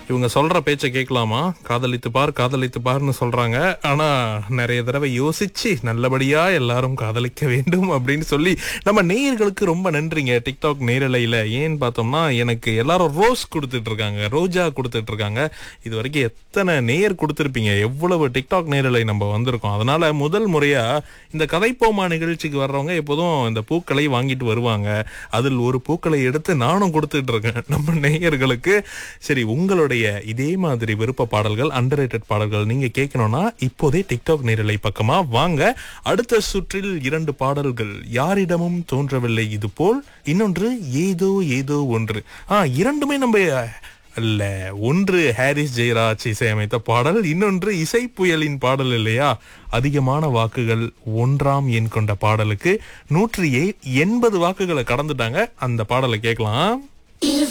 இவங்க சொல்ற பேச்சை கேட்கலாமா காதலித்து பார் காதலித்து பார்னு சொல்றாங்க ஆனா நிறைய தடவை யோசிச்சு நல்லபடியா எல்லாரும் காதலிக்க வேண்டும் அப்படின்னு சொல்லி நம்ம நேயர்களுக்கு ரொம்ப நன்றிங்க டிக்டாக் நேரலையில ஏன்னு பார்த்தோம்னா எனக்கு எல்லாரும் ரோஸ் கொடுத்துட்டு இருக்காங்க ரோஜா கொடுத்துட்டு இருக்காங்க இது வரைக்கும் எத்தனை நேயர் கொடுத்துருப்பீங்க எவ்வளவு டிக்டாக் நேரலை நம்ம வந்திருக்கோம் அதனால முதல் முறையா இந்த கதைப்போமா நிகழ்ச்சிக்கு வர்றவங்க எப்போதும் இந்த பூக்களை வாங்கிட்டு வருவாங்க அதில் ஒரு பூக்களை எடுத்து நானும் கொடுத்துட்டு இருக்கேன் நம்ம நேயர்களுக்கு சரி உங்களுடைய இதே மாதிரி விருப்ப பாடல்கள் அண்டர் பாடல்கள் நீங்க கேட்கணும்னா இப்போதே டிக்டாக் நேரலை பக்கமா வாங்க அடுத்த சுற்றில் இரண்டு பாடல்கள் யாரிடமும் தோன்றவில்லை இது போல் இன்னொன்று ஏதோ ஏதோ ஒன்று ஆ இரண்டுமே நம்ம அல்ல ஒன்று ஹாரிஸ் ஜெயராஜ் இசையமைத்த பாடல் இன்னொன்று இசை புயலின் பாடல் இல்லையா அதிகமான வாக்குகள் ஒன்றாம் எண் கொண்ட பாடலுக்கு நூற்றி எண்பது வாக்குகளை கடந்துட்டாங்க அந்த பாடலை கேட்கலாம்